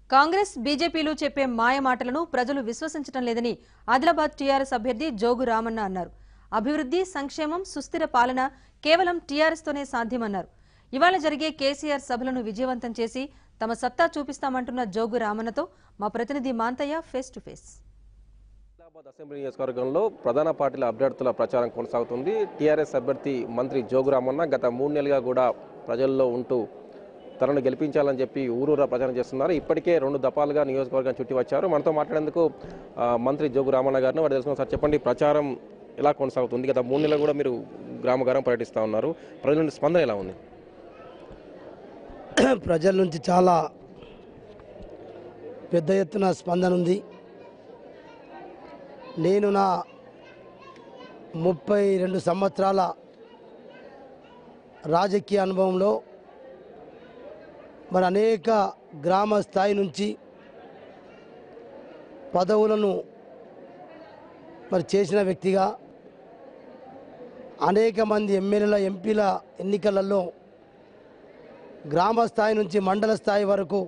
కాంగ్రెస్ బీజేపీలు చెప్పే మాయ మాటలను ప్రజలు విశ్వసించడం లేదని ఆదిలాబాద్ టీఆర్ఎస్ అభ్యర్థి జోగు రామన్న అన్నారు అభివృద్ధి సంక్షేమం సుస్థిర పాలన కేవలం టీఆర్ఎస్ తోనే సాధ్యమన్నారు ఇవాళ జరిగే కేసీఆర్ సభలను విజయవంతం చేసి తమ సత్తా చూపిస్తామంటున్న జోగు రామన్నతో మా ప్రతినిధి Manthaiah face to face Hyderabad assembly నియోజకవర్గంలో ప్రధాన పార్టీల అభ్యర్థుల ప్రచారం కొనసాగుతుంది టీఆర్ఎస్ అభ్యర్థి మంత్రి జోగురామన్న గత మూడు నెలలుగా కూడా ప్రజల్లో ఉంటూ తనను గెలిపించాలని చెప్పి ఊరూరా ప్రచారం చేస్తున్నారు ఇప్పటికే రెండు దఫాలుగా నియోజకవర్గం చుట్టి వచ్చారు మనతో మాట్లాడేందుకు ఆ, మంత్రి జోగు రామన్న గారిని వారు తెలుసుకున్న సార్ చెప్పండి ప్రచారం ఎలా కొనసాగుతుంది గత మూడు నెలలు కూడా మీరు గ్రామగారం పర్యటిస్తూ ఉన్నారు ప్రజల నుండి స్పందన ఎలా ఉంది ప్రజల నుంచి చాలా పెద్ద ఎత్తున స్పందన ఉంది నేను నా ముప్పై రెండు సంవత్సరాల రాజకీయ అనుభవంలో మరి అనేక గ్రామ స్థాయి నుంచి పదవులను మరి చేసిన వ్యక్తిగా అనేక మంది ఎమ్మెల్యేల ఎంపీల ఎన్నికలలో గ్రామ స్థాయి నుంచి మండల స్థాయి వరకు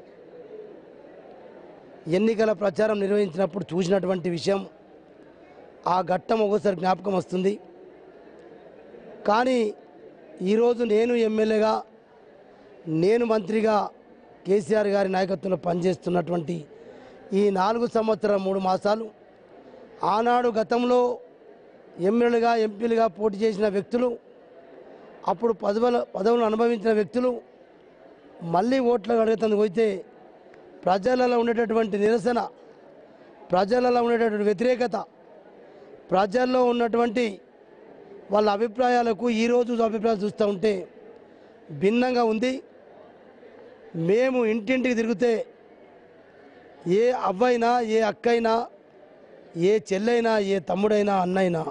ఎన్నికల ప్రచారం నిర్వహించినప్పుడు చూసినటువంటి విషయం ఆ ఘట్టం ఒకసారి జ్ఞాపకం వస్తుంది కానీ ఈరోజు నేను ఎమ్మెల్యేగా నేను మంత్రిగా కేసీఆర్ గారి నాయకత్వంలో పనిచేస్తున్నటువంటి ఈ నాలుగు సంవత్సరాల మూడు మాసాలు ఆనాడు గతంలో ఎమ్మెల్యేలుగా ఎంపీలుగా పోటీ చేసిన వ్యక్తులు అప్పుడు పదవుల పదవులను అనుభవించిన వ్యక్తులు మళ్ళీ ఓట్లు అడుగుతందుకు పోతే ప్రజలలో ఉండేటటువంటి నిరసన ప్రజలలో ఉండేటటువంటి వ్యతిరేకత ప్రజల్లో ఉన్నటువంటి వాళ్ళ అభిప్రాయాలకు ఈరోజు అభిప్రాయాలు చూస్తూ ఉంటే భిన్నంగా ఉంది మేము ఇంటింటికి తిరిగితే ఏ అవ్వైనా ఏ అక్కైనా ఏ చెల్లైనా ఏ తమ్ముడైనా అన్నైనా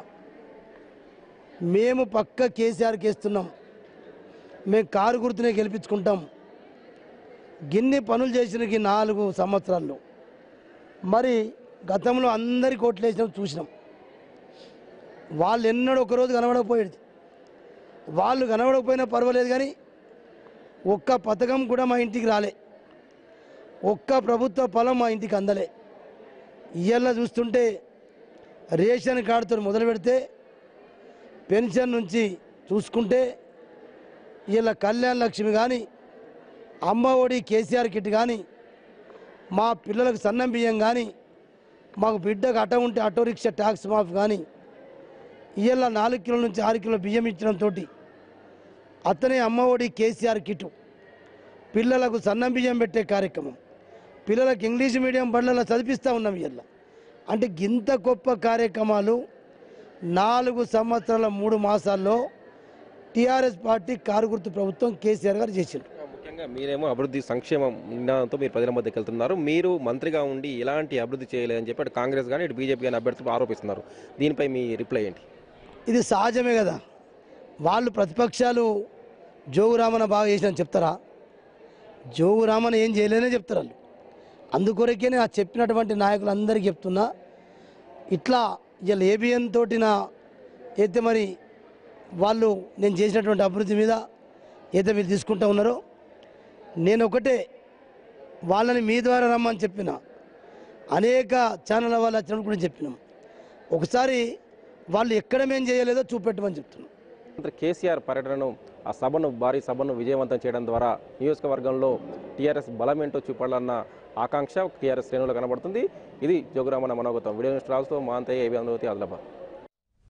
మేము పక్క కేసీఆర్కి వేస్తున్నాం మేము కారు గుర్తునే గెలిపించుకుంటాం గిన్ని పనులు చేసిన ఈ నాలుగు సంవత్సరాల్లో మరి గతంలో అందరికి ఓట్లు వేసినాం చూసినాం వాళ్ళు ఎన్నడూ ఒకరోజు కనబడకపోయేది వాళ్ళు కనబడకపోయినా పర్వాలేదు కానీ ఒక్క పథకం కూడా మా ఇంటికి రాలే ఒక్క ప్రభుత్వ పొలం మా ఇంటికి అందలే ఇయ్యాల చూస్తుంటే రేషన్ కార్డుతో మొదలు పెడితే పెన్షన్ నుంచి చూసుకుంటే ఇలా కళ్యాణ లక్ష్మి కానీ అమ్మ ఒడి కేసీఆర్ కిట్ కానీ మా పిల్లలకు సన్నం బియ్యం కానీ మాకు బిడ్డకు అట ఉంటే ఆటో రిక్షా ట్యాక్స్ మాఫ్ కానీ ఇవాళ నాలుగు కిలోల నుంచి ఆరు కిలోల బియ్యం ఇచ్చడంతో అతనే అమ్మ ఒడి కేసీఆర్ కిట్ పిల్లలకు సన్నం బియ్యం పెట్టే కార్యక్రమం పిల్లలకు ఇంగ్లీష్ మీడియం బళ్ళలో చదివిస్తూ ఉన్నాం ఇవాళ అంటే ఇంత గొప్ప కార్యక్రమాలు నాలుగు సంవత్సరాల మూడు మాసాల్లో టీఆర్ఎస్ పార్టీ కారు గుర్తు ప్రభుత్వం కేసీఆర్ గారు చేసిండ్రు ముఖ్యంగా మీరేమో అభివృద్ధి సంక్షేమం నినాదంతో మీరు ప్రజల మధ్యకి వెళ్తున్నారు మీరు మంత్రిగా ఉండి ఎలాంటి అభివృద్ధి చేయలేదని చెప్పి అటు కాంగ్రెస్ కానీ ఇటు బీజేపీ కానీ అభ్యర్థులు ఆరోపిస్తున్నారు దీనిపై మీ రిప్లై ఏంటి ఇది సహజమే కదా వాళ్ళు ప్రతిపక్షాలు జోగు రామన్న బాగా చేసిన చెప్తారా జోగు రామన్న ఏం చేయలేనే చెప్తారు వాళ్ళు అందుకొరకే నేను ఆ చెప్పినటువంటి నాయకులందరికీ చెప్తున్నా ఇట్లా ఇలా ఏబిఎన్ తోటిన అయితే మరి వాళ్ళు నేను చేసినటువంటి అభివృద్ధి మీద అయితే మీరు తీసుకుంటా ఉన్నారో నేను ఒకటే వాళ్ళని మీ ద్వారా రమ్మని చెప్పిన అనేక ఛానళ్ళ వాళ్ళు వచ్చినప్పుడు కూడా చెప్పినాం ఒకసారి వాళ్ళు ఎక్కడ మేం చేయలేదో చూపెట్టమని చెప్తున్నాం మంత్రి కేసీఆర్ పర్యటనను ఆ సభను భారీ సభను విజయవంతం చేయడం ద్వారా నియోజకవర్గంలో టీఆర్ఎస్ బలమేంటో చూపాలన్న ఆకాంక్ష టీఆర్ఎస్ శ్రేణులు కనబడుతుంది ఇది జోగురామన్న మనోగతం వీడియో న్యూస్ రాజుతో మాంతయ్య ఏబీ అమరావతి ఆదిలాబాద్